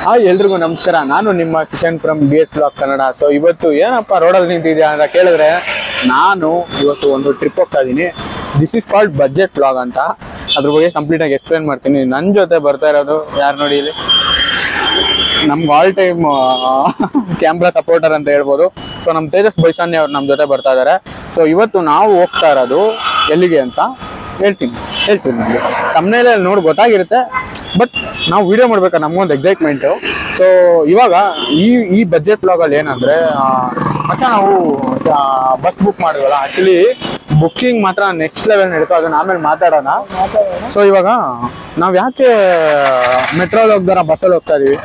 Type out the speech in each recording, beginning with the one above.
Hi ಎಲ್ರಿಗೂ ನಮಸ್ಕಾರ ನಾನು ನಿಮ್ಮ Kishan from B S blog Kannada so ಇವತ್ತು ಏನಪ್ಪ ರೋಡಲ್ಲಿ ನಿಂತಿದ್ಯಾ ಅಂತ ಕೇಳಿದ್ರೆ ನಾನು ಇವತ್ತು ಒಂದು ಟ್ರಿಪ್ ಹೋಗ್ತಾ ಇದ್ದೀನಿ this is called budget blog ಅಂತ ಅದ್ರ ಬಗ್ಗೆ ಕಂಪ್ಲೀಟ್ ಆಗಿ ಎಕ್ಸ್ಪ್ಲೇನ್ ಮಾಡ್ತೀನಿ ನನ್ನ ಜೊತೆ ಬರ್ತಾ ಇರೋದು ಯಾರು ನೋಡಿ ಇಲ್ಲಿ ನಮ್ಗೆ ಆಲ್ ಟೈಮ್ ಕ್ಯಾಮ್ರಾ ಸಪೋರ್ಟರ್ ಅಂತ ಹೇಳ್ಬೋದು ಸೊ ನಮ್ಮ ತೇಜಸ್ ಬೈಸಾನ್ಯ ಅವ್ರು ನಮ್ಮ ಜೊತೆ ಬರ್ತಾ ಇದ್ದಾರೆ ಸೊ ಇವತ್ತು ನಾವು ಹೋಗ್ತಾ ಇರೋದು ಎಲ್ಲಿಗೆ ಅಂತ ಹೇಳ್ತೀನಿ ಹೇಳ್ತೀನಿ ನಿಮಗೆ ತಮ್ಮನೇಲಿ ನೋಡಿ ಗೊತ್ತಾಗಿರುತ್ತೆ ಬಟ್ ನಾವು ವಿಡಿಯೋ ಮಾಡ್ಬೇಕಾ ನಮಗೊಂದು ಎಕ್ಸೈಟ್ಮೆಂಟು ಸೊ ಇವಾಗ ಈ ಈ ಬಜೆಟ್ ಬ್ಲಾಗಲ್ಲಿ ಏನಂದರೆ ಮಚ್ಚ ನಾವು ಬಸ್ ಬುಕ್ ಮಾಡಿದ್ವಲ್ಲ ಆ್ಯಕ್ಚುಲಿ ಬುಕ್ಕಿಂಗ್ ಮಾತ್ರ ನೆಕ್ಸ್ಟ್ ಲೆವೆಲ್ ನಡೀತು ಅದನ್ನ ಆಮೇಲೆ ಮಾತಾಡೋಣ ಸೊ ಇವಾಗ ನಾವು ಯಾಕೆ ಮೆಟ್ರೋಲ್ ಹೋಗ್ದಾರ ಬಸ್ಸಲ್ಲಿ ಹೋಗ್ತಾ ಇದೀವಿ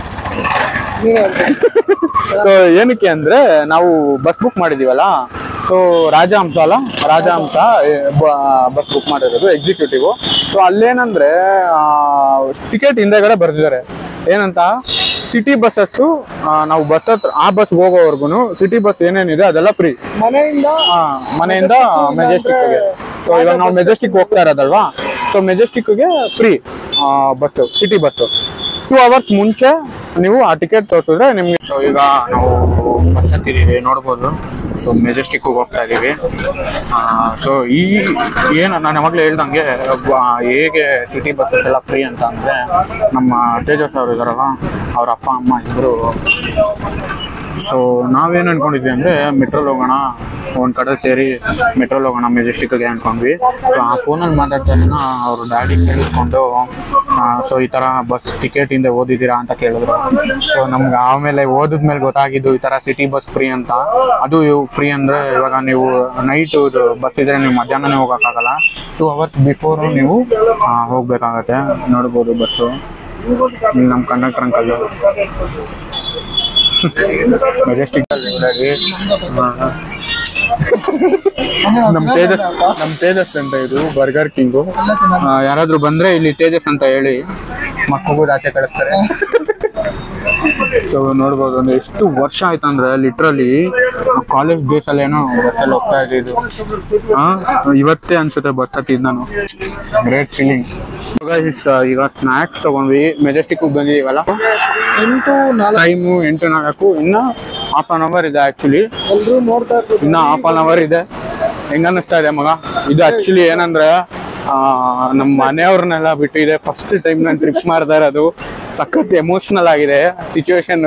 ಸೊ ಏನಕ್ಕೆ ಅಂದ್ರೆ ನಾವು ಬಸ್ ಬುಕ್ ಮಾಡಿದೀವಲ್ಲ ಸೊ ರಾಜಹಂಸ ಅಲ್ಲ ರಾಜಹಂಸ ಬಸ್ ಬುಕ್ ಮಾಡಿರೋದು ಎಕ್ಸಿಕ್ಯೂಟಿವ್ ಸೊ ಅಲ್ಲೇನಂದ್ರೆ ಟಿಕೆಟ್ ಹಿಂದೆಗಡೆ ಬರ್ದಿದ್ದಾರೆ ಏನಂತ ಸಿಟಿ ಬಸ್ಸಸ್ಸು ನಾವು ಬಸ್ ಹತ್ರ ಆ ಬಸ್ ಹೋಗೋವರೆಗೂ ಸಿಟಿ ಬಸ್ ಏನೇನಿದೆ ಅದೆಲ್ಲ ಫ್ರೀ ಮನೆಯಿಂದ ಮನೆಯಿಂದ ಮೆಜೆಸ್ಟಿಕ್ಗೆ ಸೊ ಇವಾಗ ನಾವು ಮೆಜೆಸ್ಟಿಕ್ ಹೋಗ್ತಾ ಇರೋದಲ್ವಾ ಸೊ ಮೆಜೆಸ್ಟಿಕ್ಗೆ free bus city bus two hours ಮುಂಚೆ ನೀವು ಆ ಟಿಕೆಟ್ ತೋರಿಸಿದ್ರೆ ನಿಮ್ಗೆ ಸೊ ಈಗ ನಾವು ಬಸ್ ಹತ್ತಿದ್ದೀವಿ ನೋಡ್ಬೋದು ಸೊ ಮೆಜೆಸ್ಟಿಕ್ ಹೋಗ್ತಾ ಇದೀವಿ ಸೊ ಈ ಏನು ನಾನು ಯಾವಾಗಲೂ ಹೇಳ್ದಂಗೆ ಬ- ಹೇಗೆ ಸಿಟಿ ಬಸ್ಸಸ್ ಎಲ್ಲ ಫ್ರೀ ಅಂತ ಅಂದರೆ ನಮ್ಮ ತೇಜಸ್ ಅವರು ಇದಾರಲ್ಲ ಅವ್ರ ಅಪ್ಪ ಅಮ್ಮ ಇಬ್ಬರು ಸೊ ನಾವೇನು ಅನ್ಕೊಂಡಿದ್ವಿ ಅಂದ್ರೆ ಮೆಟ್ರೋಲ್ ಹೋಗೋಣ ಒಂದ್ ಕಡೆ ಸೇರಿ ಮೆಟ್ರೋಲ್ ಹೋಗೋಣ ಮೆಜೆಸ್ಟಿಕ್ಗೆ ಅನ್ಕೊಂಡ್ವಿ ಸೊ ಆ ಫೋನಲ್ಲಿ ಮಾತಾಡ್ತಾ ಅವ್ರ ಡ್ಯಾಡಿ ಕೇಳಿಸ್ಕೊಂಡು ಸೊ ಈ ತರ ಬಸ್ ಟಿಕೆಟ್ ಇಂದ ಓದಿದ್ದೀರಾ ಅಂತ ಕೇಳಿದ್ರು ಸೊ ನಮ್ಗೆ ಆಮೇಲೆ ಓದಿದ್ಮೇಲೆ ಗೊತ್ತಾಗಿದ್ದು ಈ ತರ ಸಿಟಿ ಬಸ್ ಫ್ರೀ ಅಂತ ಅದು ಫ್ರೀ ಅಂದ್ರೆ ಇವಾಗ ನೀವು ನೈಟ್ ಬಸ್ ಇದ್ರೆ ನೀವು ಮಧ್ಯಾಹ್ನನೇ ಹೋಗೋಕ್ಕಾಗಲ್ಲ ಟೂ ಅವರ್ಸ್ ಬಿಫೋರ್ ನೀವು ಆ, ಹೋಗ್ಬೇಕಾಗತ್ತೆ ನೋಡ್ಬೋದು ಬಸ್ಸು ನಮ್ಮ ಕಂಡಕ್ಟರ್ ಅಂಕಲ್ ಮೆಜೆಸ್ಟಿಕ್ ನಮ್ ತೇಜಸ್ ನಮ್ ತೇಜಸ್ ಅಂತ ಇದು ಬರ್ಗರ್ ಕಿಂಗು ಯಾರಾದ್ರೂ ಬಂದ್ರೆ ಇಲ್ಲಿ ತೇಜಸ್ ಅಂತ ಹೇಳಿ ಮಕ್ಕಳು ಆಚೆ ಕಳಿಸ್ತಾರೆ ಸೊ ನೋಡ್ಬೋದು ಒಂದು ಎಷ್ಟು ವರ್ಷ ಆಯ್ತಂದ್ರೆ ಲಿಟ್ರಲಿ ಕಾಲೇಜ್ ಡೇಸ್ ಅಲ್ಲಿ ಏನೋ ಬಸ್ಸಲ್ಲಿ ಹೋಗ್ತಾ ಇದ್ದಿದ್ದು ಹಾ ಇವತ್ತೇ ಅನ್ಸುತ್ತೆ ಬಸ್ ಹತ್ತಿದ್ ನಾನು ಗ್ರೇಟ್ ಫೀಲಿಂಗ್ ಈಗ ಸ್ನಾಕ್ಸ್ ತಗೊಂಡ್ವಿ ಮೆಜೆಸ್ಟಿಕ್ ಬಂದಿದೀವಲ್ಲ ಎಂಟು ನಾಲ್ಕು ಟೈಮು ಎಂಟು ನಾಲ್ಕು ಇನ್ನ ಹಾಫ್ ಅನ್ ಅವರ್ ಇದೆ ಆಕ್ಚುಲಿ ಎಲ್ರು ನೋಡ್ತಾ ಇರ್ಬೋದು ಇನ್ನ ಹಾಫ್ ಅನ್ ಅವರ್ ಇದೆ ಹೆಂಗ ಅನ್ನಿಸ್ತಾ ಇದೆ ಮಗ ಇದು ಆಕ್ಚುಲಿ ಏನಂದ್ರೆ ಆ, ನಮ್ಮ ಮನೆಯವ್ರನ್ನೆಲ್ಲ ಬಿಟ್ಟು ಇದೆ ಫಸ್ಟ್ ಟೈಮ್ ನಾನು ಟ್ರಿಪ್ ಮಾಡ್ತಾ ಇರೋದು ಸಖತ್ ಎಮೋಷನಲ್ ಆಗಿದೆ ಸಿಚುವೇಶನ್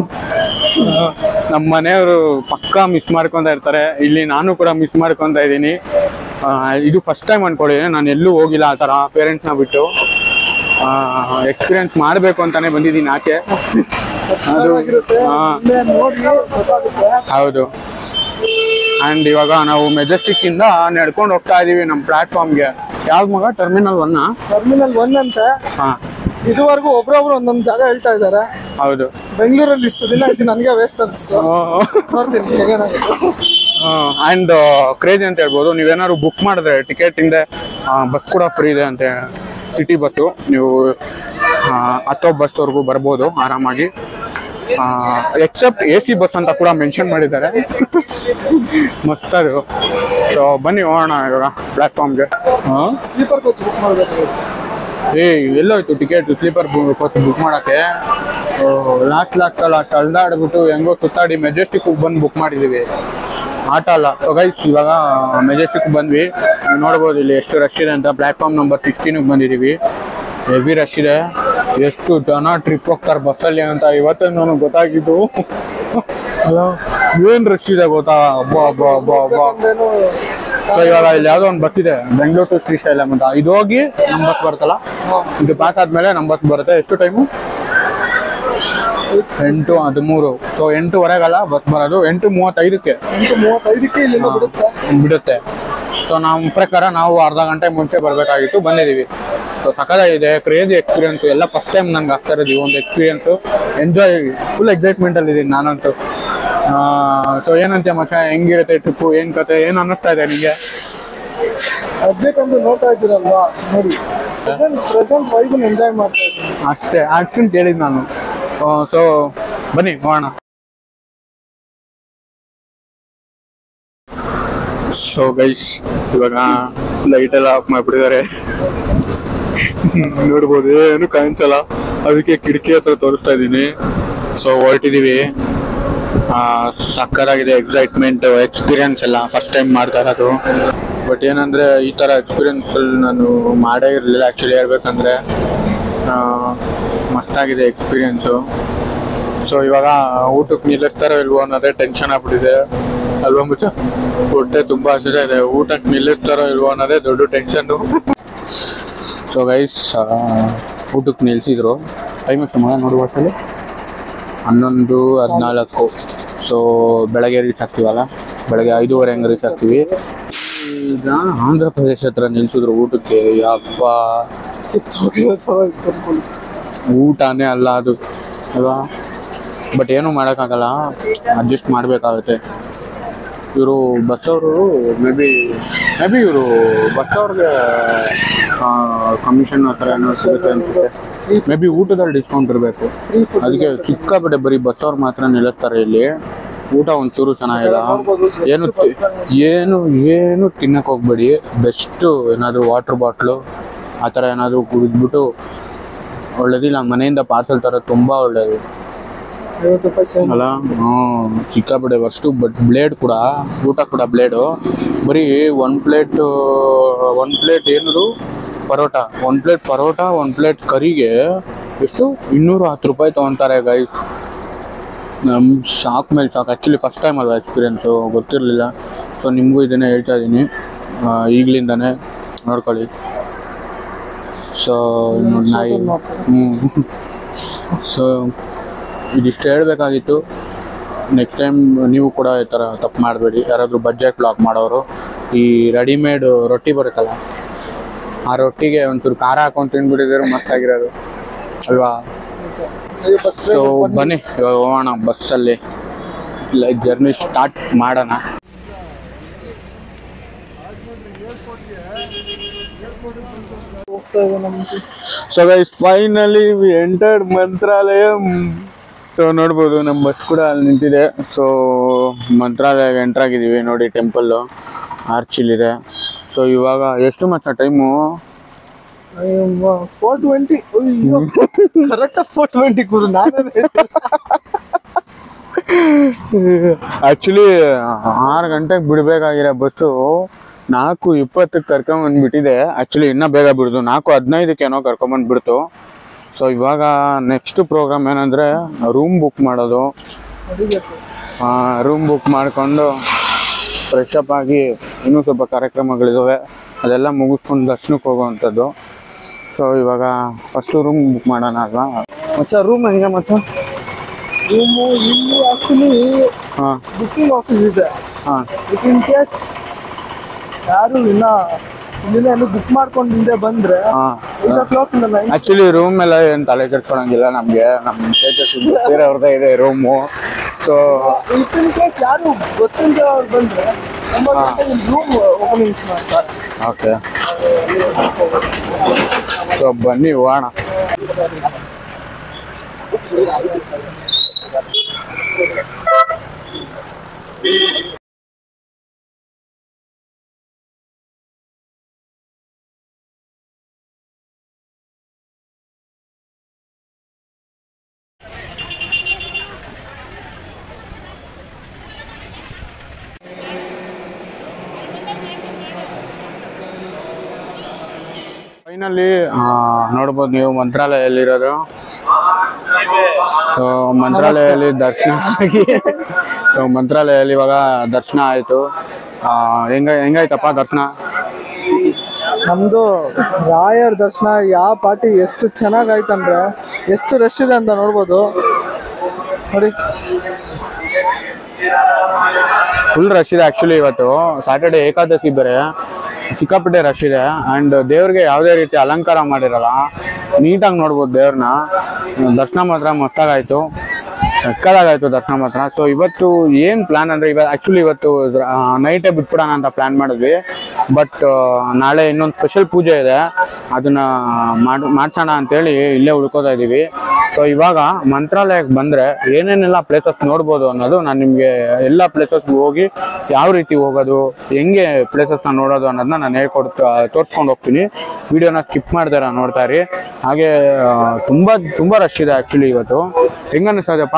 ನಮ್ಮ ಮನೆಯವರು ಪಕ್ಕಾ ಮಿಸ್ ಮಾಡ್ಕೊಂತ ಇರ್ತಾರೆ ಇಲ್ಲಿ ನಾನು ಕೂಡ ಮಿಸ್ ಮಾಡ್ಕೊಂತ ಇದ್ದೀನಿ ಆ, ಇದು ಫಸ್ಟ್ ಟೈಮ್ ಅನ್ಕೊಳ್ಳಿ ನಾನು ಎಲ್ಲೂ ಹೋಗಿಲ್ಲ ಆ ಥರ ಪೇರೆಂಟ್ಸ್ನ ಬಿಟ್ಟು ಎಕ್ಸ್ಪೀರಿಯನ್ಸ್ ಮಾಡಬೇಕು ಅಂತಾನೆ ಬಂದಿದ್ದೀನಿ ಆಚೆ ಅದು ಹಾ ಮುಂದೆ ನೋಡಿ ಗೊತ್ತಾಗುತ್ತೆ ಹೌದು ಅಂಡ್ ಇವಾಗ ನಾವು ಮೆಜೆಸ್ಟಿಕ್ ಇಂದ ನಡ್ಕೊಂಡು ಹೋಗ್ತಾ ಇದೀವಿ ನಮ್ಮ ಪ್ಲಾಟ್ಫಾರ್ಮ್ಗೆ ಯಾವ್ದು ಮಗ ಟರ್ಮಿನಲ್ ಒನ್ನ ಟರ್ಮಿನಲ್ ಒನ್ ಅಂತೆ ಹಾ ಇದುವರೆಗೂ ಒಬ್ರೊಬ್ರು ಒಂದೊಂದು ಜಾಗ ಹೇಳ್ತಾ ಇದ್ದಾರೆ ಹೌದು ಬೆಂಗಳೂರಲ್ಲಿ ಇಷ್ಟು ದಿನ ಇದು ನನಗೆ ವೇಸ್ಟ್ ಅನಿಸ್ತು ನೋಡ್ತೀನಿ ಹೇಗೇನಾಗುತ್ತೆ ಅಂಡ್ ಕ್ರೇಜ್ ಅಂತ ಹೇಳ್ಬೋದು ನೀವೇನಾದ್ರು ಬುಕ್ ಮಾಡಿದ್ರೆ ಟಿಕೆಟ್ ಇಂದ ಬಸ್ ಕೂಡ ಫ್ರೀ ಇದೆ ಅಂತೆ ಸಿಟಿ ಬಸ್ಸು ನೀವು ಆ, ಹತ್ತೋ ಬಸ್ವರೆಗೂ ಬರ್ಬೋದು ಆರಾಮಾಗಿ ಎಕ್ಸೆಪ್ಟ್ ಎ ಸಿ ಬಸ್ ಅಂತ ಕೂಡ ಮೆನ್ಷನ್ ಮಾಡಿದ್ದಾರೆ ಮಸ್ತ್ ಅದು ಸೊ ಬನ್ನಿ ಹೋಗೋಣ ಇವಾಗ ಪ್ಲಾಟ್ಫಾರ್ಮ್ಗೆ ಹಾಂ ಸ್ಲೀಪರ್ ಕೋಚ್ ಬುಕ್ ಮಾಡಬೇಕು ಏ ಎಲ್ಲೋಯ್ತು ಟಿಕೆಟ್ ಸ್ಲೀಪರ್ ಕೋಚ್ ಬುಕ್ ಮಾಡಕ್ಕೆ ಲಾಸ್ಟ್ ಲಾಸ್ಟ್ ಲಾಸ್ಟ್ ಅಲ್ದಾಡ್ಬಿಟ್ಟು ಹೆಂಗೋ ಸುತ್ತಾಡಿ ಮೆಜೆಸ್ಟಿಕ್ ಬಂದು ಬುಕ್ ಮಾಡಿದೀವಿ ಆಟ ಅಲ್ಲ ಸೊ ಗೈಸ್ ಇವಾಗ ಮೆಜೆಸ್ಟಿಕ್ ಬಂದ್ವಿ ನೀವು ನೋಡ್ಬೋದು ಇಲ್ಲಿ ಎಷ್ಟು ರಶ್ ಇದೆ ಅಂತ ಪ್ಲಾಟ್ಫಾರ್ಮ್ ನಂಬರ್ ಸಿಕ್ಸ್ಟೀನಿಗೆ ಬಂದಿದ್ದೀವಿ ಹೆವಿ ರಶ್ ಇದೆ ಎಷ್ಟು ಜನ ಟ್ರಿಪ್ ಹೋಗ್ತಾರೆ ಬಸ್ಸಲ್ಲಿ ಅಂತ ಇವತ್ತೇ ನನಗೆ ಗೊತ್ತಾಗಿದ್ದು ಅಲ್ಲ ಏನ್ ರಶ್ ಇದೆ ಗೊತ್ತಾ ಅಬ್ಬಾ ಅಬ್ಬಾ ಅಬ್ಬಾ ಅಬ್ಬಾ ಅಂದ್ರೇನು ಸೊ ಇವಾಗ ಇಲ್ಲಿ ಯಾವ್ದೋ ಒಂದು ಬಸ್ ಇದೆ ಬೆಂಗಳೂರು ಟು ಶ್ರೀಶೈಲಂ ಅಂತ ಇದು ಹೋಗಿ ನಮ್ಮ ಬಸ್ ಬರುತ್ತಲ್ಲ ಇದು ಪಾಸ್ ಆದ್ಮೇಲೆ ನಮ್ಮ ಬಸ್ ಬರುತ್ತೆ ಎಷ್ಟು ಟೈಮು ಎಂಟು ಹದಿಮೂರು ಸೊ ಎಂಟುವರೆಗಲ್ಲ ಬಸ್ ಬರೋದು ಎಂಟು ಮೂವತ್ತೈದಕ್ಕೆ ಎಂಟು ಮೂವತ್ತೈದಕ್ಕೆ ಇಲ್ಲಿಂದ ಬಿಡುತ್ತೆ ಬಿಡುತ್ತೆ ಸೊ ನಮ್ಮ ಪ್ರಕಾರ ನಾವು ಅರ್ಧ ಗಂಟೆ ಮುಂಚೆ ಬರಬೇಕಾಗಿತ್ತು ಬಂದಿದ್ದೀವಿ ಸೊ ಸಖತ್ತಾಗಿದೆ ಕ್ರೇಜಿ ಎಕ್ಸ್ಪೀರಿಯನ್ಸ್ ಎಲ್ಲ ಫಸ್ಟ್ ಟೈಮ್ ನಂಗೆ ಆಗ್ತಾ ಇರೋದು ಈ ಒಂದು ಎಕ್ಸ್ಪೀರಿಯನ್ಸು ಎಂಜಾಯ್ ಫುಲ್ ಎಕ್ಸೈಟ್ಮೆಂಟಲ್ಲಿ ಇದ್ದೀನಿ ನಾನಂತೂ ಸೊ ಏನಂತೆ ಮಚ್ಚ ಹೆಂಗಿರುತ್ತೆ ಟ್ರಿಪ್ಪು ಏನು ಕತೆ ಏನು ಅನ್ನಿಸ್ತಾ ಇದೆ ನಿಮಗೆ ಸದ್ಯಕ್ಕಂತೂ ನೋಡ್ತಾ ಇದ್ದೀರಲ್ವಾ ನೋಡಿ ಪ್ರೆಸೆಂಟ್ ಪ್ರೆಸೆಂಟ್ ವೈಬನ್ ಎಂಜಾಯ್ ಮಾಡ್ತಾ ಇದ್ದೀನಿ ಅಷ್ಟೇ ಅಷ್ಟನ್ನು ಕೇಳಿದ್ ನಾನು ಸೊ ಬನ್ನಿ ಹೋಗೋಣ ಸೊ ಗೈಸ್ ಇವಾಗ ಲೈಟ್ ಎಲ್ಲ ಆಫ್ ಮಾಡ್ಬಿಟ್ಟಿದ್ದಾರೆ ನೋಡ್ಬೋದು ಏನು ಕಾಣಿಸಲ್ಲ ಅದಕ್ಕೆ ಕಿಟಕಿ ಹತ್ರ ತೋರಿಸ್ತಾ ಇದ್ದೀನಿ ಸೊ ಹೊರಟಿದೀವಿ ಸಕ್ಕರಾಗಿದೆ ಎಕ್ಸೈಟ್ಮೆಂಟ್ ಎಕ್ಸ್ಪೀರಿಯನ್ಸ್ ಎಲ್ಲ ಫಸ್ಟ್ ಟೈಮ್ ಮಾಡ್ತಾ ಇರೋದು ಬಟ್ ಏನಂದ್ರೆ ಈ ತರ ಎಕ್ಸ್ಪೀರಿಯನ್ಸ್ ನಾನು ಮಾಡೇ ಇರಲಿಲ್ಲ ಆ್ಯಕ್ಚುಲಿ ಹೇಳ್ಬೇಕಂದ್ರೆ ಆ, ಮಸ್ತಾಗಿದೆ ಎಕ್ಸ್ಪೀರಿಯನ್ಸು ಸೊ ಇವಾಗ ಊಟಕ್ಕೆ ನಿಲ್ಲಿಸ್ತಾರೋ ಇಲ್ವೋ ಅನ್ನೋದೇ ಟೆನ್ಷನ್ ಆಗ್ಬಿಟ್ಟಿದೆ ಅಲ್ವಾ ಮುಚ್ಚ ಹೊಟ್ಟೆ ತುಂಬಾ ಹಸಿದ ಇದೆ ಊಟಕ್ಕೆ ನಿಲ್ಲಿಸ್ತಾರೋ ಇಲ್ವೋ ಅನ್ನೋದೇ ದೊಡ್ಡ ಟೆನ್ಷನ್ನು ಸೊ ಗೈಸ್ ಊಟಕ್ಕೆ ನಿಲ್ಸಿದ್ರು ಟೈಮ್ ಎಷ್ಟು ಮಗ ನೋಡಿ ವರ್ಷದಲ್ಲಿ ಹನ್ನೊಂದು ಹದಿನಾಲ್ಕು ಸೊ ಬೆಳಗ್ಗೆ ರೀಚ್ ಆಗ್ತೀವಲ್ಲ ಬೆಳಗ್ಗೆ ಐದೂವರೆ ಹಂಗೆ ರೀಚ್ ಆಗ್ತೀವಿ ಈಗ ಆಂಧ್ರ ಪ್ರದೇಶ ಹತ್ರ ನಿಲ್ಸಿದ್ರು ಊಟಕ್ಕೆ ಯಪ್ಪ ಕಿತ್ತೋಗಿರೋ ಥರ ಇತ್ತು ಊಟನೇ ಅಲ್ಲ ಅದು ಅಲ್ವಾ ಬಟ್ ಏನು ಮಾಡೋಕ್ಕಾಗಲ್ಲ ಅಡ್ಜಸ್ಟ್ ಮಾಡಬೇಕಾಗುತ್ತೆ ಇವರು ಬಸ್ ಅವರು ಮೇ ಬಿ ಮೇ ಬಿ ಇವರು ಬಸ್ ಅವ್ರಿಗೆ ಕಮಿಷನ್ ಆ ಥರ ಏನೋ ಸಿಗುತ್ತೆ ಅನ್ಸುತ್ತೆ ಮೇ ಬಿ ಊಟದಲ್ಲಿ ಡಿಸ್ಕೌಂಟ್ ಇರಬೇಕು ಅದಕ್ಕೆ ಸಿಕ್ಕಾಪಟ್ಟೆ ಬರೀ ಬಸ್ ಅವ್ರು ಮಾತ್ರ ನಿಲ್ಲಿಸ್ತಾರೆ ಇಲ್ಲಿ ಊಟ ಒಂಚೂರು ಚೆನ್ನಾಗಿಲ್ಲ ಏನು ತಿ- ಏನು ಏನು ತಿನ್ನಕ್ಕೆ ಹೋಗ್ಬೇಡಿ ಬೆಸ್ಟು ಏನಾದರೂ ವಾಟರ್ ಬಾಟ್ಲು ಆ ಥರ ಏನಾದರೂ ಕುಡಿದ್ಬಿಟ್ಟು ಒಳ್ಳೇದಿಲ್ಲ ಮನೆಯಿಂದ ಪಾರ್ಸಲ್ ತರೋದು ತುಂಬಾ ಒಳ್ಳೇದು ಐವತ್ತು ರೂಪಾಯಿ ಸೇಮ್ ಅಲ್ಲ ಹ್ಮ್ ಸಿಕ್ಕಾಪಟ್ಟೆ ಅಷ್ಟು ಬಟ್ ಬ್ಲೇಡ್ ಕೂಡ ಊಟ ಕೂಡ ಬ್ಲೇಡು ಬರೀ ಒನ್ ಪ್ಲೇಟ್ ಒನ್ ಪ್ಲೇಟ್ ಏನದು paratha one plate paratha one plate ಕರಿಗೆ ಎಷ್ಟು ಇನ್ನೂರ ಹತ್ತು ರೂಪಾಯಿ ತೊಗೊತಾರೆ ಗೈಸ್ ನಮ್ ಶಾಕ್ ಮೇಲೆ ಶಾಕ್ ಆ್ಯಕ್ಚುಲಿ ಫಸ್ಟ್ ಟೈಮ್ ಅಲ್ವಾ ಎಕ್ಸ್ಪೀರಿಯೆನ್ಸು ಗೊತ್ತಿರಲಿಲ್ಲ ಸೊ ನಿಮಗೂ ಇದನ್ನೇ ಹೇಳ್ತಾ ಇದ್ದೀನಿ ಈಗಲಿಂದನೇ ನೋಡ್ಕೊಳ್ಳಿ ಸೊ ನಾಯಿ ಹ್ಞೂ ಸೊ ಇದಿಷ್ಟು ಹೇಳಬೇಕಾಗಿತ್ತು ನೆಕ್ಸ್ಟ್ ಟೈಮ್ ನೀವು ಕೂಡ ಈ ಥರ ತಪ್ಪು ಮಾಡಬೇಡಿ ಯಾರಾದರೂ ಬಡ್ಜೆಟ್ ಬ್ಲಾಕ್ ಮಾಡೋರು ಈ ರೆಡಿಮೇಡ್ ರೊಟ್ಟಿ ಬರುತ್ತಲ್ಲ ಆ ರೊಟ್ಟಿಗೆ ಒಂಚೂರು ಖಾರ ಹಾಕೊಂಡು ತಿಂದ್ಬಿಟ್ಟಿದ್ರೆ ಮಸ್ತಾಗಿರೋದು ಅಲ್ವಾ ಬಸ್ ಸೊ ಬನ್ನಿ ಇವಾಗ ಹೋಗೋಣ ಬಸ್ಸಲ್ಲಿ ಇಲ್ಲ ಜರ್ನಿ ಸ್ಟಾರ್ಟ್ ಮಾಡೋಣ ಹೋಗ್ತಾ ಇದೆ ನಮ್ಗೆ so guys finally we entered Mantralaya so ನೋಡ್ಬೋದು ನಮ್ಮ ಬಸ್ ಕೂಡ ಅಲ್ಲಿ ನಿಂತಿದೆ ಸೊ ಮಂತ್ರಾಲಯಕ್ಕೆ ಎಂಟರ್ ಆಗಿದ್ದೀವಿ ನೋಡಿ ಟೆಂಪಲ್ಲು ಆರ್ಚಿಲಿದೆ ಸೊ ಇವಾಗ ಎಷ್ಟು ಮಚ್ಚ ಟೈಮು ಫೋರ್ ಟ್ವೆಂಟಿ ಅಯ್ಯೋ ಕರೆಕ್ಟ್ ಫೋರ್ ಟ್ವೆಂಟಿ ಕೂದು ನಾನೇ ಆ್ಯಕ್ಚುಲಿ ಆರು ಗಂಟೆಗೆ ಬಿಡಬೇಕಾಗಿರೋ ಬಸ್ಸು ನಾಲ್ಕು ಇಪ್ಪತ್ತಕ್ಕೆ ಕರ್ಕೊಂಬಂದ್ಬಿಟ್ಟಿದೆ ಆ್ಯಕ್ಚುಲಿ ಇನ್ನೂ ಬೇಗ ಬಿಡ್ದು ನಾಲ್ಕು ಹದಿನೈದಕ್ಕೆ ಏನೋ ಕರ್ಕೊಂಬಂದ್ಬಿಡ್ತು ಸೊ ಇವಾಗ ನೆಕ್ಸ್ಟ್ ಪ್ರೋಗ್ರಾಮ್ ಏನಂದರೆ ರೂಮ್ ಬುಕ್ ಮಾಡೋದು ಅಡಿಬೇಕು ರೂಮ್ ಬುಕ್ ಮಾಡಿಕೊಂಡು ಫ್ರೆಶ್ ಅಪ್ ಆಗಿ ಇನ್ನೂ ಸ್ವಲ್ಪ ಕಾರ್ಯಕ್ರಮಗಳಿದ್ದಾವೆ ಅದೆಲ್ಲ ಮುಗಿಸ್ಕೊಂಡು ದರ್ಶನಕ್ಕೆ ಹೋಗುವಂಥದ್ದು ಸೊ ಇವಾಗ ಫಸ್ಟು ರೂಮ್ ಬುಕ್ ಮಾಡೋಣ ಅಲ್ವಾ ಮಚ್ಚ ರೂಮ್ ಹೆಂಗೆ ಮಚ್ಚ ರೂಮು ಇಲ್ಲಿ ಆಕ್ಚುಲಿ ಹಾಂ ಬುಕಿಂಗ್ ಆಫೀಸ್ ಇದೆ ಹಾಂ ಇನ್ ಕೇಸ್ ಯಾರು ಇನ್ನ ಇಲ್ಲಿಂದ ಏನು ಬುಕ್ ಮಾಡ್ಕೊಂಡು ಹಿಂದೆ ಬಂದ್ರೆ ಹಾಂ ಏಟ್ ಓ ಕ್ಲಾಕ್ ಇಂದ ನೈನ್ ಆಕ್ಚುಲಿ ರೂಮ್ ಎಲ್ಲ ಏನು ತಲೆ ಕೆಡ್ಸ್ಕೊಳಂಗಿಲ್ಲ ನಮಗೆ ನಮ್ಮ ಸ್ಟೇಟಸ್ ಬೇರೆಯವ್ರದ್ದೇ ಇದೆ ರೂಮು ಸೊ ಇನ್ ಕೇಸ್ ಯಾರು ಗೊತ್ತಿಲ್ಲದೆ ಅವ್ರು ಬಂದ್ರೆ ಒಂಬತ್ತು ಗಂಟೆಗೆ ರೂಮ್ ಓಪನಿಂಗ್ಸ್ ಮಾಡ್ತಾರೆ ಓಕೆ ಸೊ ಬನ್ನಿ ಹೋಗೋಣ ಫೈನಲಿ ನೋಡ್ಬೋದು ನೀವು ಮಂತ್ರಾಲಯದಲ್ಲಿರೋದು ಸೊ ಮಂತ್ರಾಲಯದಲ್ಲಿ ದರ್ಶನ ಆಗಿ ಸೊ ಮಂತ್ರಾಲಯದಲ್ಲಿ ಇವಾಗ ದರ್ಶನ ಆಯಿತು ಹೆಂಗ ಹೆಂಗಾಯ್ತಪ್ಪ ದರ್ಶನ ನಮ್ದು ರಾಯರ್ ದರ್ಶನ ಯಾವ ಪಾರ್ಟಿ ಎಷ್ಟು ಚೆನ್ನಾಗಾಯ್ತಂದ್ರೆ ಎಷ್ಟು ರಶ್ ಇದೆ ಅಂತ ನೋಡ್ಬೋದು ನೋಡಿ ಫುಲ್ ರಶ್ ಇದೆ ಆ್ಯಕ್ಚುಲಿ ಇವತ್ತು ಸ್ಯಾಟರ್ಡೆ ಏಕಾದಶಿ ಬೇರೆ ಸಿಕ್ಕಾಪಟ್ಟೆ ರಶ್ ಇದೆ ಆ್ಯಂಡ್ ದೇವ್ರಿಗೆ ಯಾವುದೇ ರೀತಿ ಅಲಂಕಾರ ಮಾಡಿರಲ್ಲ ನೀಟಾಗಿ ನೋಡ್ಬೋದು ದೇವ್ರನ್ನ ದರ್ಶನ ಮಾತ್ರ ಮಸ್ತಾಗಾಯ್ತು ಸಕ್ಕದಾಗಾಯ್ತು ದರ್ಶನ ಮಾತ್ರ ಸೊ ಇವತ್ತು ಏನು ಪ್ಲಾನ್ ಅಂದರೆ ಇವ ಆ್ಯಕ್ಚುಲಿ ಇವತ್ತು ನೈಟೇ ಬಿಟ್ಬಿಡೋಣ ಅಂತ ಪ್ಲಾನ್ ಮಾಡಿದ್ವಿ ಬಟ್ ನಾಳೆ ಇನ್ನೊಂದು ಸ್ಪೆಷಲ್ ಪೂಜೆ ಇದೆ ಅದನ್ನ ಮಾಡ್ ಮಾಡ್ಸೋಣ ಅಂತೇಳಿ ಇಲ್ಲೇ ಉಳ್ಕೋತಾ ಇದ್ದೀವಿ ಸೊ ಇವಾಗ ಮಂತ್ರಾಲಯಕ್ಕೆ ಬಂದ್ರೆ ಏನೇನೆಲ್ಲ ಪ್ಲೇಸಸ್ ನೋಡ್ಬೋದು ಅನ್ನೋದು ನಾನು ನಿಮ್ಗೆ ಎಲ್ಲ ಪ್ಲೇಸಸ್ ಹೋಗಿ ಯಾವ ರೀತಿ ಹೋಗೋದು ಹೆಂಗೆ ಪ್ಲೇಸಸ್ ನ ನೋಡೋದು ಅನ್ನೋದನ್ನ ನಾನು ಹೇಳ್ಕೊಡ್ತಾ ತೋರಿಸ್ಕೊಂಡು ಹೋಗ್ತೀನಿ ವಿಡಿಯೋನ ಸ್ಕಿಪ್ ಮಾಡ್ದಾರ ನೋಡ್ತಾ ಇರಿ ಹಾಗೆ ಆ, ತುಂಬಾ ತುಂಬಾ ರಶ್ ಇದೆ ಆಕ್ಚುಲಿ ಇವತ್ತು ಹೆಂಗ ಅನಿಸ್ತದಪ್ಪ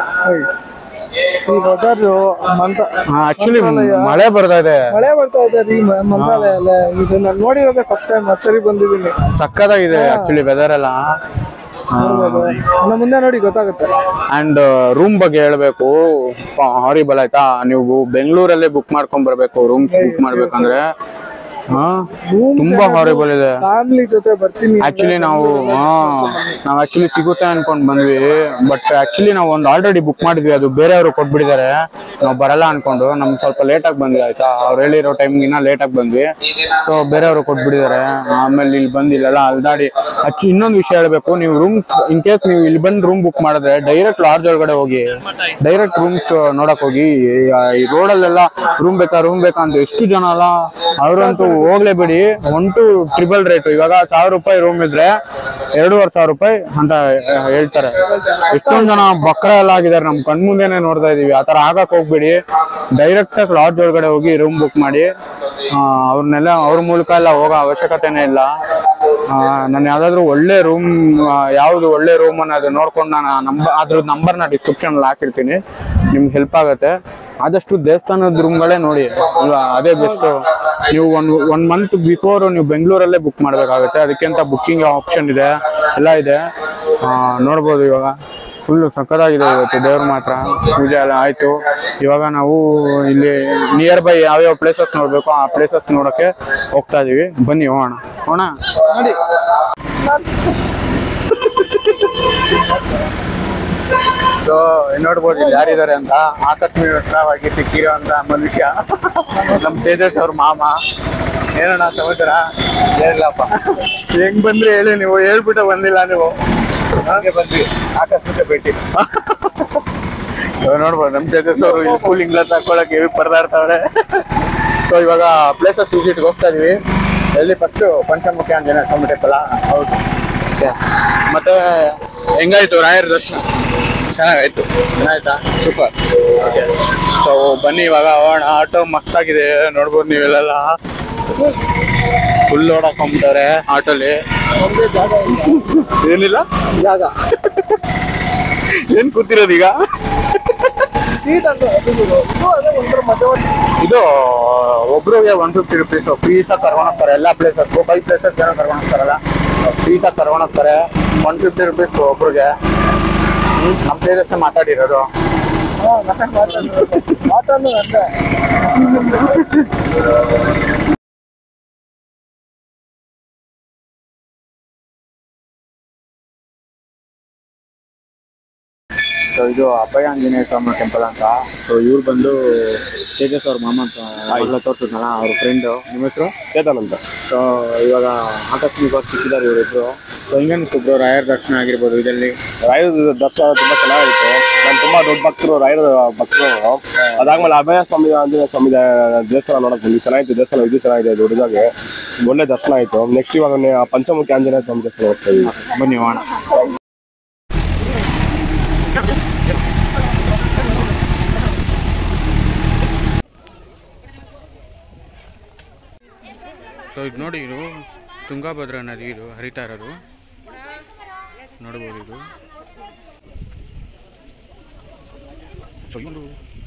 ಈ ವೆದರ್ ಮಂತ ಆಕ್ಚುಲಿ ಮಳೆ ಬರ್ತಾ ಇದೆ ಮಳೆ ಬರ್ತಾ ಇದೆ ರೀ ಮ- ಮಂತ್ರಾಲಯಲ್ಲೇ ಇದು ನಾನು ನೋಡಿರೋದೇ ಫಸ್ಟ್ ಟೈಮ್ ಸರಿ ಬಂದಿದ್ದೀನಿ ಸಕ್ಕತ್ತಾಗಿದೆ ಆಕ್ಚುಲಿ ವೆದರ್ ಎಲ್ಲ ಇನ್ನು ಮುಂದೆ ನೋಡಿ ಗೊತ್ತಾಗುತ್ತೆ ಅಂಡ್ ರೂಮ್ ಬಗ್ಗೆ ಹೇಳ್ಬೇಕು ಹಾರಿಬಲ್ ಆಯ್ತಾ ನೀವು ಬೆಂಗಳೂರಲ್ಲೇ ಬುಕ್ ಮಾಡ್ಕೊಂಡ್ ಬರ್ಬೇಕು ರೂಮ್ ಬುಕ್ ಮಾಡ್ಬೇಕಂದ್ರೆ ಹಾ ತುಂಬಾ ಹಾರಿಬಲ್ ಇದೆ ಫ್ಯಾಮಿಲಿ ಜೊತೆ ಬರ್ತೀನಿ ಆಕ್ಚುಲಿ ನಾವು ಹಾ ನಾವು ಆಕ್ಚುಲಿ ಸಿಗುತ್ತೆ ಅನ್ಕೊಂಡ್ ಬಂದ್ವಿ ಬಟ್ ಆಕ್ಚುಲಿ ನಾವು ಒಂದು ಆಲ್ರೆಡಿ ಬುಕ್ ಮಾಡಿದ್ವಿ ಅದು ಬೇರೆಯವರು ಕೊಟ್ಬಿಟ್ಟಿದ್ದಾರೆ ನಾವು ಬರಲ್ಲ ಅನ್ಕೊಂಡು ನಮ್ಗೆ ಸ್ವಲ್ಪ ಲೇಟ್ ಆಗಿ ಬಂದ್ವಿ ಆಯ್ತಾ ಅವ್ರು ಹೇಳಿರೋ ಟೈಮ್ಗಿನ್ನ ಲೇಟ್ ಆಗಿ ಬಂದ್ವಿ ಸೊ ಬೇರೆಯವರು ಕೊಟ್ಬಿಟ್ಟಿದ್ದಾರೆ ಆಮೇಲೆ ಇಲ್ಲಿ ಬಂದು ಇಲ್ಲೆಲ್ಲ ಅಲ್ದಾಡಿ ಅಚ್ಚು ಇನ್ನೊಂದು ವಿಷಯ ಹೇಳ್ಬೇಕು ನೀವು ರೂಮ್ ಇನ್ ಕೇಸ್ ನೀವು ಇಲ್ಲಿ ಬಂದು ರೂಮ್ ಬುಕ್ ಮಾಡಿದ್ರೆ ಡೈರೆಕ್ಟ್ ಲಾಡ್ಜ್ ಒಳಗಡೆ ಹೋಗಿ ಡೈರೆಕ್ಟ್ ರೂಮ್ಸ್ ನೋಡಕ್ ಹೋಗಿ ಈ ರೋಡಲ್ಲೆಲ್ಲ ರೂಮ್ ಬೇಕಾ ರೂಮ್ ಬೇಕಾ ಅಂತ ಎಷ್ಟು ಜನ ಅಲ್ಲ ಅವ್ರಂತೂ ಹೋಗ್ಲೇಬೇಡಿ ಒನ್ ಟು ಟ್ರಿಬಲ್ ರೇಟ್ ಇವಾಗ ಸಾವಿರ ರೂಪಾಯಿ ರೂಮ್ ಇದ್ರೆ ಎರಡೂವರೆ ಸಾವಿರ ರೂಪಾಯಿ ಅಂತ ಆ, ಹೇಳ್ತಾರೆ ಎಷ್ಟೊಂದ್ ಜನ ಬಕ್ರ ಎಲ್ಲ ಆಗಿದ್ದಾರೆ ನಮ್ ಕಣ್ ಮುಂದೆನೆ ನೋಡ್ತಾ ಇದೀವಿ ಆತರ ಆಗಕ್ ಹೋಗ್ಬೇಡಿ ಡೈರೆಕ್ಟ್ ಆಗಿ ಲಾಡ್ಜ್ ಒಳಗಡೆ ಹೋಗಿ ರೂಮ್ ಬುಕ್ ಮಾಡಿ ಆ, ಅವ್ರನ್ನೆಲ್ಲ ಅವ್ರ ಮೂಲಕ ಎಲ್ಲ ಹೋಗೋ ಅವಶ್ಯಕತೆನೇ ಇಲ್ಲ ನಾನು ಯಾವ್ದಾದ್ರು ಒಳ್ಳೆ ರೂಮ್ ಯಾವ್ದು ಒಳ್ಳೆ ರೂಮ್ ಅನ್ನೋದು ನೋಡ್ಕೊಂಡು ನಾನು ನಂಬರ್ ಅದ್ರ ನಂಬರ್ನ ಡಿಸ್ಕ್ರಿಪ್ಷನ್ ಅಲ್ಲಿ ಹಾಕಿರ್ತೀನಿ ನಿಮ್ಗೆ ಹೆಲ್ಪ್ ಆಗುತ್ತೆ ಆದಷ್ಟು ದೇವಸ್ಥಾನದ ರೂಮ್ಗಳೇ ನೋಡಿ ಅಲ್ವಾ ಅದೇ ಬೆಸ್ಟ್ ನೀವು ಒನ್ ಒನ್ ಮಂತ್ ಬಿಫೋರ್ ನೀವು ಬೆಂಗಳೂರಲ್ಲೇ ಬುಕ್ ಮಾಡಬೇಕಾಗುತ್ತೆ ಅದಕ್ಕಿಂತ ಬುಕ್ಕಿಂಗ್ ಆಪ್ಷನ್ ಇದೆ ಎಲ್ಲ ಇದೆ ಆ, ನೋಡ್ಬೋದು ಇವಾಗ ಫುಲ್ ಸಕ್ಕತ್ತಾಗಿದೆ ಇವತ್ತು ದೇವ್ರ ಮಾತ್ರ ಪೂಜೆ ಎಲ್ಲ ಆಯ್ತು ಇವಾಗ ನಾವು ಇಲ್ಲಿ ನಿಯರ್ ಬೈ ಯಾವ್ಯಾವ ಪ್ಲೇಸಸ್ ನೋಡ್ಬೇಕು ಆ ಪ್ಲೇಸಸ್ ನೋಡಕ್ಕೆ ಹೋಗ್ತಾ ಇದೀವಿ ಬನ್ನಿ ಹೋಗೋಣ ಹೋಗೋಣ ನೋಡಿ ಸೊ ನೋಡ್ಬೋದು ಇಲ್ಲಿ ಯಾರಿದ್ದಾರೆ ಅಂತ ಆಕಸ್ಮಿಕವಾಗಿ ಸಿಕ್ಕಿರುವಂತ ಮನುಷ್ಯ ನಮ್ ತೇಜಸ್ ಅವ್ರ ಮಾಮ ಏನಣ್ಣ ಸಮಾಚಾರ ಏನಿಲ್ಲಪ್ಪ ಹೆಂಗ್ ಬಂದ್ರಿ ಹೇಳಿ ನೀವು ಹೇಳ್ಬಿಟ್ಟು ಬಂದಿಲ್ಲ ನೀವು ಹಾಗೆ ಬಂದ್ವಿ ಆಕಸ್ಮಿಕ ಭೇಟಿ ಇವಾಗ ನೋಡ್ಬೋದು ನಮ್ ತೇಜಸ್ ಅವರು ಇಲ್ಲಿ ಕೂಲಿಂಗ್ ಗ್ಲಾಸ್ ಹಾಕೊಳಕ್ಕೆ ಪರದಾಡ್ತಾವ್ರೆ ಸೊ ಇವಾಗ ಪ್ಲೇಸಸ್ ವಿಸಿಟ್ಗೆ ಹೋಗ್ತಾ ಇದೀವಿ ಎಲ್ಲಿ ಫಸ್ಟ್ ಪಂಚಮುಖಿ ಆಂಜನೇಯ ಸ್ವಾಮಿ ಟೆಂಪಲ್ ಹೌದು Okay. ಮತ್ತೆ ಹೆಂಗಾಯ್ತು ರಾಯರ ದರ್ಶನ ಚೆನ್ನಾಗಾಯ್ತು ಚೆನ್ನಾಯ್ತಾ ಸೂಪರ್ ಓಕೆ ಸೊ ಬನ್ನಿ ಇವಾಗ ಹೋಗೋಣ ಆಟೋ ಮಸ್ತಾಗಿದೆ ನೋಡ್ಬೋದು ನೀವೆಲ್ಲ ಫುಲ್ ಲೋಡ್ ಹಾಕೊಂಡ್ಬಿಟ್ಟವ್ರೆ ಆಟೋಲಿ ನಮ್ಗೆ ಜಾಗ ಇಲ್ಲ ಏನಿಲ್ಲ ಜಾಗ ಏನ್ ಕೂತಿರೋದು ಈಗ ಸೀಟ್ ಅಂತ ಅದು ಇದು ಅದೇ ಒಂಥರ ಮಧ್ಯವರ್ತಿ ಇದು ಒಬ್ರಿಗೆ ಒನ್ ಫಿಫ್ಟಿ ರುಪೀಸ್ ಪೀಸ್ ಕರ್ಕೊಂಡು ಹೋಗ್ತಾರೆ ಎಲ್ಲ ಪ್ಲೇಸಸ್ ಫೈವ್ ಪ್ಲೇಸಸ್ ಏನೋ ಕರ್ಕೊಂಡು ಹೋಗ್ತಾರಲ್ಲ ಪೀಸ್ ಕರ್ಕೊಂಡು ಹೋಗ್ತಾರೆ ಒನ್ ಫಿಫ್ಟಿ ರುಪೀಸ್ ಒಬ್ರಿಗೆ ಹ್ಮ್, ನಮ್ಮ ಪ್ಲೇಸಸ್ ಮಾತಾಡಿರೋದು ಹಾ ನಾನು ಮಾತಾಡೋದು ಮಾತಾಡೋದು ಅಂದೆ ಸೊ ಇದು ಅಭಯ ಆಂಜನೇಯ ಸ್ವಾಮಿ ಟೆಂಪಲ್ ಅಂತ ಸೊ ಇವ್ರು ಬಂದು ತೇಜಸ್ ಅವ್ರ ಮಾಮ ಅಂತ ಎಲ್ಲ ತೋರ್ಸಿದ್ನಲ್ಲ ಅವ್ರ ಫ್ರೆಂಡು ನಿಮ್ಮ ಹೆಸರು ಚೇತನ್ ಅಂತ ಸೊ ಇವಾಗ ಆಕಸ್ಮಿಕವಾಗಿ ಸಿಕ್ಕಿದ್ದಾರೆ ಇವರಿಬ್ರು ಸೊ ಹಿಂಗನ್ನಿಸ್ತು ಬ್ರೋ ರಾಯರ ದರ್ಶನ ಆಗಿರ್ಬೋದು ಇದರಲ್ಲಿ ರಾಯರ ದರ್ಶನ ತುಂಬಾ ಚೆನ್ನಾಗಿತ್ತು ನಾನು ತುಂಬಾ ದೊಡ್ಡ ಭಕ್ತರು ರಾಯರ ಭಕ್ತರು ಅದಾದ್ಮೇಲೆ ಅಭಯ ಸ್ವಾಮಿ ಆಂಜನೇಯ ಸ್ವಾಮಿ ದ- ದೇವಸ್ಥಾನ ನೋಡಕ್ ಬಂದ್ವಿ ಚೆನ್ನಾಗಿತ್ತು ದೇವಸ್ಥಾನ ಇದು ಚೆನ್ನಾಗಿದೆ ದೊಡ್ಡದಾಗಿ ಒಳ್ಳೆ ದರ್ಶನ ಆಯ್ತು ನೆಕ್ಸ್ಟ್ ಇವಾಗ ನೆ- ಪಂಚಮುಖಿ ಆಂಜನೇಯ ಸ್ವಾಮಿ ದೇವಸ್ಥಾನ ಹೋಗ್ತಾ ಇದೀವಿ ಬನ್ನಿ ಹೋಗೋಣ ಸೊ ಇದು ನೋಡಿ ಇದು ತುಂಗಾಭದ್ರಾ ನದಿ ಇದು ಹರಿತಾ ಇರೋದು ನೋಡ್ಬೋದು ಇದು ಸೊ ಇದು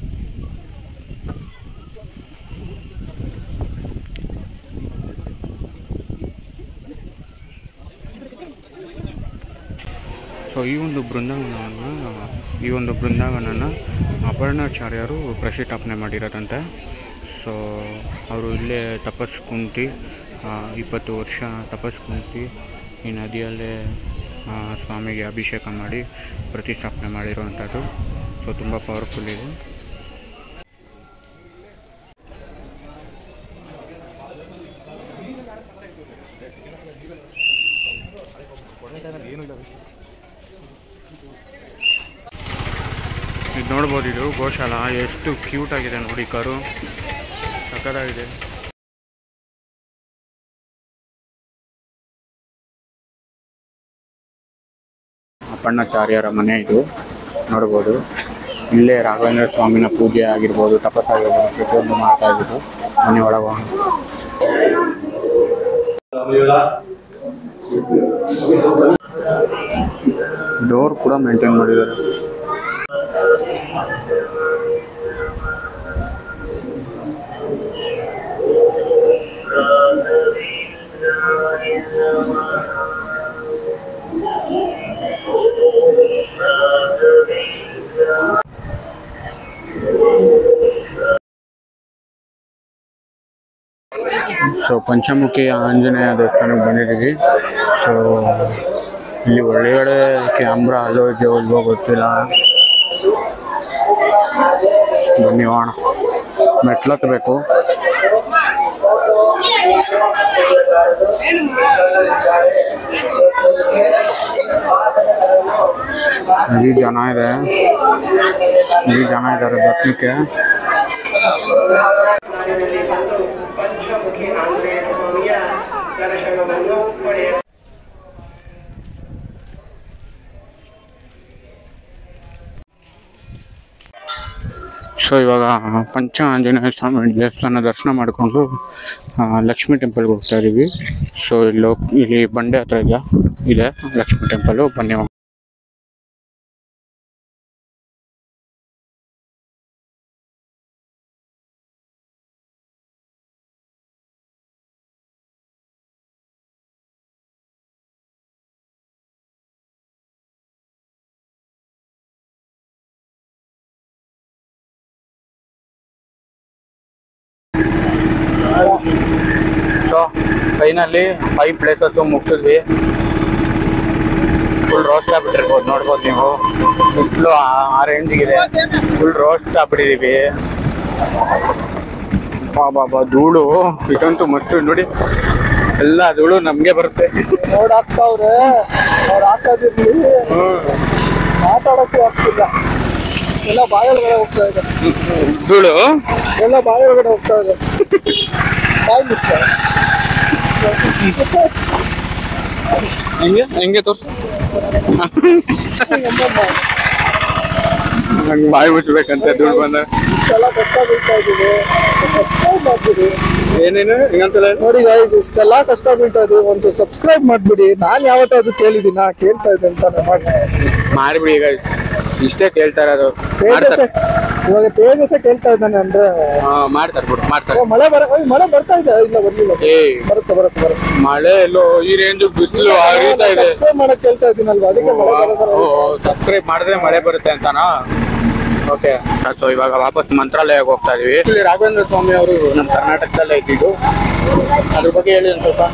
ಸೊ ಈ ಒಂದು ಬೃಂದಾವನವನ್ನು ಈ ಒಂದು ಬೃಂದಾವನನ ಅಪರ್ಣಾಚಾರ್ಯರು ಪ್ರತಿಷ್ಠಾಪನೆ ಮಾಡಿರೋದಂತೆ ಸೊ ಅವರು ಇಲ್ಲೇ ತಪಸ್ ಕುಂತಿ ಆ, ಇಪ್ಪತ್ತು ವರ್ಷ ತಪಸ್ ಕುಂತಿ ಈ ನದಿಯಲ್ಲೇ ಆ, ಸ್ವಾಮಿಗೆ ಅಭಿಷೇಕ ಮಾಡಿ ಪ್ರತಿಷ್ಠಾಪನೆ ಮಾಡಿರುವಂಥದ್ದು ಸೊ ತುಂಬ ಪವರ್ಫುಲ್ ಇದೆ ಇದು ನೋಡ್ಬೋದು ಇದು ಗೋಶಾಲ ಎಷ್ಟು ಕ್ಯೂಟ್ ಆಗಿದೆ ನೋಡಿ ಕರು ಸಕ್ಕತ್ತಾಗಿದೆ ಅಪ್ಪಣ್ಣಾಚಾರ್ಯರ ಮನೆ ಇದು ನೋಡ್ಬೋದು ಇಲ್ಲೇ ರಾಘವೇಂದ್ರ ಸ್ವಾಮಿನ ಪೂಜೆ ಆಗಿರ್ಬೋದು ತಪಸ್ಸಾಗಿರ್ಬೋದು ಪ್ರತಿಯೊಂದು ಮಾಡ್ತಾ ಇದ್ರು ಮನೆ ಒಳಗೆ ಡೋರ್ ಕೂಡ ಮೇಂಟೈನ್ ಮಾಡಿದ್ದಾರೆ ಸೊ ಪಂಚಮುಖಿ ಆಂಜನೇಯ ದೇವಸ್ಥಾನಕ್ಕೆ ಬಂದಿದ್ದೀವಿ ಸೊ ಇಲ್ಲಿ ಒಳಗಡೆ ಕ್ಯಾಮ್ರಾ ಅಲ್ಲೋ ಇದೆಯೋ ಇಲ್ವೋ ಗೊತ್ತಿಲ್ಲ ಬನ್ನಿ ಹೋಣ ಮೆಟ್ಲತ್ತಬೇಕು ಇಲ್ಲಿ ಜನ ಇದೆ ಇಲ್ಲಿ ಜನ ಇದ್ದಾರೆ ದರ್ಶನಕ್ಕೆ ಪಂಚಮುಖಿ ಆಂಜನೇಯ ಸ್ವಾಮಿಯ ದರ್ಶನವನ್ನು ಪಡೆಯ ಸೊ ಇವಾಗ ಪಂಚ ಆಂಜನೇಯ ಸ್ವಾಮಿ ದೇವಸ್ಥಾನ ದರ್ಶನ ಮಾಡಿಕೊಂಡು ಲಕ್ಷ್ಮೀ ಟೆಂಪಲ್ಗೆ ಹೋಗ್ತಾ ಇದೀವಿ ಸೊ ಇಲ್ಲಿ ಹೋಗ್- ಇಲ್ಲಿ ಬಂಡೆ ಹತ್ರ ಇದೆಯಾ ಇದೆ ಲಕ್ಷ್ಮೀ ಟೆಂಪಲು ಬನ್ನಿ ಹೋಗೋಣ. ಸೊ ಫೈನಲ್ಲಿ ಫೈವ್ ಪ್ಲೇಸಸ್ ಮುಗಿಸಿದ್ವಿ ಫುಲ್ ರೋಸ್ಟ್ ಆಗ್ಬಿಟ್ಟಿರ್ಬೋದು ನೋಡ್ಬೋದು ನೀವು ಬಿಸಿಲು ಆ ರೇಂಜಿಗಿದೆ ಫುಲ್ ರೋಸ್ಟ್ ಆಗ್ಬಿಟ್ಟಿದೀವಿ ಬಾಬಾ ಧೂಳು ಇದಂತೂ ಮತ್ತು ನೋಡಿ ಎಲ್ಲ ಧೂಳು ನಮ್ಗೆ ಬರುತ್ತೆ ನೋಡ್ ಹಾಕ್ತಾವ್ರೆ ಅವ್ರು ಹಾಕೋದಿರ್ಲಿ ಮಾತಾಡಕ್ಕೂ ಆಗ್ತಿಲ್ಲ ಎಲ್ಲ ಬಾಯೊಳಗಡೆ ಹೋಗ್ತಾ ಇದೆ ಧೂಳು ಎಲ್ಲ ಬಾಯೊಳಗಡೆ ಹೋಗ್ತಾ ಇದೆ ಬಾಯ್ ಮುಚ್ಚ ಹೆಂಗೆ ಹೆಂಗೆ ತೋರ್ಸು ನಂಗೆ ಬಾಯಿ ಮುಚ್ಚಬೇಕಂತೆ ಧೂಳು ಬಂದ ಇಷ್ಟೆಲ್ಲ ಕಷ್ಟ ಬೀಳ್ತಾ ಇದೀವಿ ಸಬ್ಸ್ಕ್ರೈಬ್ ಮಾಡ್ಬಿಡಿ ಏನೇನು ಹಿಂಗಂತಲ್ಲ ನೋಡಿ ಗೈಸ್ ಇಷ್ಟೆಲ್ಲ ಕಷ್ಟ ಬೀಳ್ತಾ ಇದೀವಿ ಒಂದು ಸಬ್ಸ್ಕ್ರೈಬ್ ಮಾಡ್ಬಿಡಿ ನಾನ್ ಯಾವತ್ತಾದ್ರು ಕೇಳಿದಿನ ಕೇಳ್ತಾ ಇದ್ದೆ ಅಂತಾನೆ ಮಾಡಿ ಮಾಡ್ಬಿಡಿ ಈಗ ಇಷ್ಟೇ ಕೇಳ್ತಾ ಇರೋದು ತೇಜಸ್ಸೆ ಇವಾಗ ತೇಜಸ್ಸೆ ಕೇಳ್ತಾ ಇದ್ದಾನೆ ಅಂದ್ರೆ ಹಾ, ಮಾಡ್ತಾರೆ ಬಿಡು ಮಾಡ್ತಾರೆ ಓ, ಮಳೆ ಬರ ಓಯ್, ಮಳೆ ಬರ್ತಾ ಇದೆ ಇಲ್ಲ ಬರ್ಲಿಲ್ಲ ಏ ಬರುತ್ತೆ ಬರುತ್ತೆ ಬರುತ್ತೆ ಮಳೆ ಎಲ್ಲೋ ಈ ರೇಂಜ್ ಬಿಸಿಲು ಹರಿತಾ ಇದೆ ಸಬ್ಸ್ಕ್ರೈಬ್ ಮಾಡಕ್ ಕೇಳ್ತಾ ಇದ್ದೀನಲ್ವಾ ಅದಕ್ಕೆ ಮಳೆ ಬರೋದ್ರ ಸಬ್ಸ್ಕ್ರೈಬ್ ಮಾಡಿದ್ರೆ ಮಳೆ ಬರುತ್ತೆ ಅಂತಾನಾ ಓಕೆ ಸೊ ಇವಾಗ ವಾಪಸ್ ಮಂತ್ರಾಲಯಕ್ಕೆ ಹೋಗ್ತಾ ಇದೀವಿ ಇಲ್ಲಿ ರಾಘವೇಂದ್ರ ಸ್ವಾಮಿ ಅವರು ನಮ್ಮ ಕರ್ನಾಟಕದಲ್ಲೇ ಇದ್ದಿದ್ದು ಅದ್ರ ಬಗ್ಗೆ ಹೇಳಿ ಒಂದ್ ಸ್ವಲ್ಪ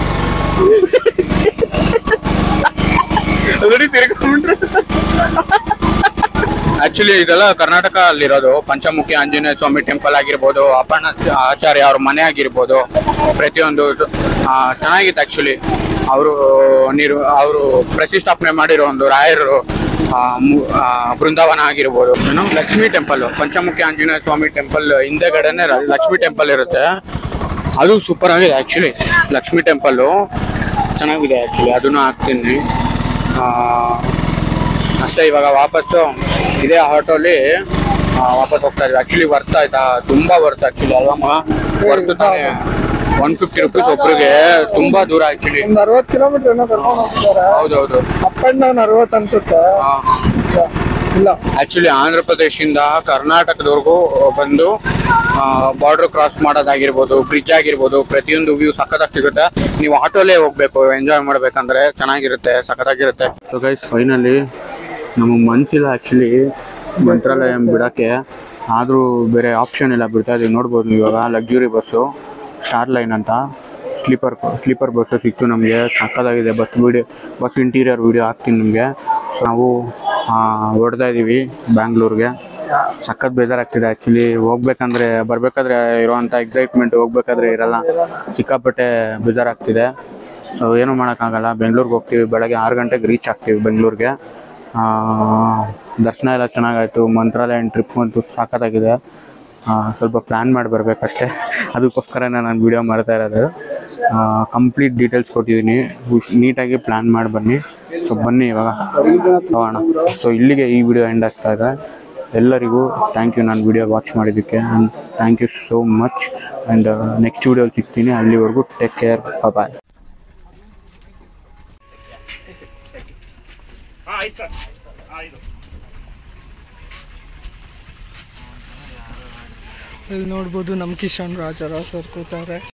already ತಿರ್ಗ್ಕೊಂಡ್ಬಿಟ್ರು. ಆಕ್ಚುಲಿ ಇದೆಲ್ಲ ಕರ್ನಾಟಕ ಅಲ್ಲಿರೋದು ಪಂಚಮುಖಿ ಆಂಜನೇಯ ಸ್ವಾಮಿ ಟೆಂಪಲ್ ಆಗಿರ್ಬೋದು ಅಪ್ಪಣ್ಣ ಆಚಾರ್ಯ ಅವ್ರ ಮನೆ ಆಗಿರ್ಬೋದು ಪ್ರತಿಯೊಂದು ಆ, ಚೆನ್ನಾಗಿತ್ತು ಆಕ್ಚುಲಿ ಅವರು ನೀರು ಅವರು ಪ್ರತಿಷ್ಠಾಪನೆ ಮಾಡಿರೋ ಒಂದು ರಾಯರು ಆ, ಮು- ಆ, ಬೃಂದಾವನ ಆಗಿರ್ಬೋದು ಏನು ಲಕ್ಷ್ಮೀ ಟೆಂಪಲ್ ಪಂಚಮುಖಿ ಆಂಜನೇಯ ಸ್ವಾಮಿ ಟೆಂಪಲ್ ಹಿಂದೆಗಡೆನೆ ರ- ಲಕ್ಷ್ಮೀ ಟೆಂಪಲ್ ಇರುತ್ತೆ ಅದು ಸೂಪರ್ ಆಗಿದೆ ಆಕ್ಚುಲಿ ಲಕ್ಷ್ಮೀ ಟೆಂಪಲ್ಲು ಚೆನ್ನಾಗಿದೆ ಆಕ್ಚುಲಿ ಅದನ್ನು ಹಾಕ್ತೀನಿ ಆ, ಅಷ್ಟೇ ಇವಾಗ ವಾಪಸ್ಸು ಇದೇ ಆಟೋಲಿ ವಾಪಸ್ ಹೋಗ್ತಾ ಇದ್ವಿ ಆಕ್ಚುಲಿ ವರ್ತ್ ಆಯ್ತಾ ತುಂಬಾ ವರ್ತ್ ಆಕ್ಚುಲಿ ಅಲ್ವಮ್ಮ ವರ್ತ್ ತಾನೆ ಒನ್ ಫಿಫ್ಟಿ ರುಪೀಸ್ ಒಬ್ರಿಗೆ ತುಂಬಾ ದೂರ ಆಕ್ಚುಲಿ ಒಂದ್ ಅರವತ್ ಕಿಲೋಮೀಟರ್ ಏನೋ ಕರ್ಕೊಂಡು ಹೋಗ್ತಾರೆ ಹೌದೌದು ಅಪ್ ಅಂಡ್ ಡೌನ್ ಅರವತ್ ಅನ್ಸುತ್ತೆ ಇಲ್ಲ, ಇಲ್ಲ ಆಕ್ಚುಲಿ ಆಂಧ್ರ ಪ್ರದೇಶದಿಂದ ಕರ್ನಾಟಕದವರೆಗೂ ಬಂದು ಬಾರ್ಡರ್ ಕ್ರಾಸ್ ಮಾಡೋದಾಗಿರ್ಬೋದು ಬ್ರಿಡ್ಜ್ ಆಗಿರ್ಬೋದು ಪ್ರತಿಯೊಂದು ವ್ಯೂ ಸಖತ್ತಾಗಿ ಸಿಗುತ್ತೆ ನೀವು ಆಟೋಲೇ ಹೋಗ್ಬೇಕು ಎಂಜಾಯ್ ಮಾಡ್ಬೇಕಂದ್ರೆ ಚೆನ್ನಾಗಿರುತ್ತೆ ಸಖತ್ತಾಗಿರುತ್ತೆ ಸೊ ಗೈಸ್ ಫೈನಲಿ ನಮಗೆ ಮನ್ಸಿಲ್ಲ ಆಕ್ಚುಲಿ ಮಂತ್ರಾಲಯ ಬಿಡಕ್ಕೆ ಆದರೂ ಬೇರೆ ಆಪ್ಷನ್ ಇಲ್ಲ ಬಿಡ್ತಾ ಇದೀವಿ ನೋಡ್ಬೋದು ನೀವು ಇವಾಗ ಲಕ್ಸುರಿ ಬಸ್ಸು ಸ್ಟಾರ್ ಲೈನ್ ಅಂತ ಸ್ಲೀಪರ್ ಸ್ಲೀಪರ್ ಬಸ್ಸು ಸಿಕ್ತು ನಮಗೆ ಸಕ್ಕತ್ತಾಗಿದೆ bus video bus interior video ಹಾಕ್ತೀನಿ ನಿಮಗೆ ನಾವು ಹೊಡ್ತಾ ಇದ್ದೀವಿ ಬ್ಯಾಂಗ್ಳೂರ್ಗೆ ಸಖತ್ ಬೇಜಾರಾಗ್ತಿದೆ ಆ್ಯಕ್ಚುಲಿ ಹೋಗ್ಬೇಕಂದ್ರೆ ಬರಬೇಕಾದ್ರೆ ಇರೋವಂಥ ಎಕ್ಸೈಟ್ಮೆಂಟ್ ಹೋಗ್ಬೇಕಾದ್ರೆ ಇರಲ್ಲ ಸಿಕ್ಕಾಪಟ್ಟೆ ಬೇಜಾರಾಗ್ತಿದೆ ಸೊ ಏನೂ ಮಾಡೋಕ್ಕಾಗಲ್ಲ ಬೆಂಗ್ಳೂರ್ಗೆ ಹೋಗ್ತೀವಿ ಬೆಳಗ್ಗೆ ಆರು ಗಂಟೆಗೆ ರೀಚ್ ಆಗ್ತೀವಿ ಬೆಂಗಳೂರಿಗೆ ದರ್ಶನ ಎಲ್ಲ ಚೆನ್ನಾಗಾಯಿತು ಮಂತ್ರಾಲಯ ಟ್ರಿಪ್ ಅಂತೂ ಸಾಕತ್ತಾಗಿದೆ ಆ, ಸ್ವಲ್ಪ ಪ್ಲ್ಯಾನ್ ಮಾಡಿ ಬರ್ಬೇಕಷ್ಟೇ ಅದಕ್ಕೋಸ್ಕರ ನಾನು ವಿಡಿಯೋ ಮಾಡ್ತಾ ಇರೋದು ಕಂಪ್ಲೀಟ್ ಡೀಟೇಲ್ಸ್ ಕೊಟ್ಟಿದ್ದೀನಿ ನೀಟಾಗಿ ಪ್ಲ್ಯಾನ್ ಮಾಡಿ ಬನ್ನಿ ಸೊ ಬನ್ನಿ ಇವಾಗ ಹೋಗೋಣ ಸೊ ಇಲ್ಲಿಗೆ ಈ ವಿಡಿಯೋ ಎಂಡ್ ಆಗ್ತಾ ಇದೆ ಎಲ್ಲರಿಗೂ ಥ್ಯಾಂಕ್ ಯು ನಾನು ವಿಡಿಯೋ ವಾಚ್ ಮಾಡಿದ್ದಕ್ಕೆ and thank you so much and next ವಿಡಿಯೋಲಿ ಸಿಗ್ತೀನಿ ಅಲ್ಲಿವರೆಗೂ ಟೇಕ್ ಕೇರ್ ಬಾಯ್ ಇಲ್ಲಿ ನೋಡ್ಬೋದು ನಮ್ಮ ಕಿಶನ್ ರಾಜರ ಸರ್ ಕೂತಾರೆ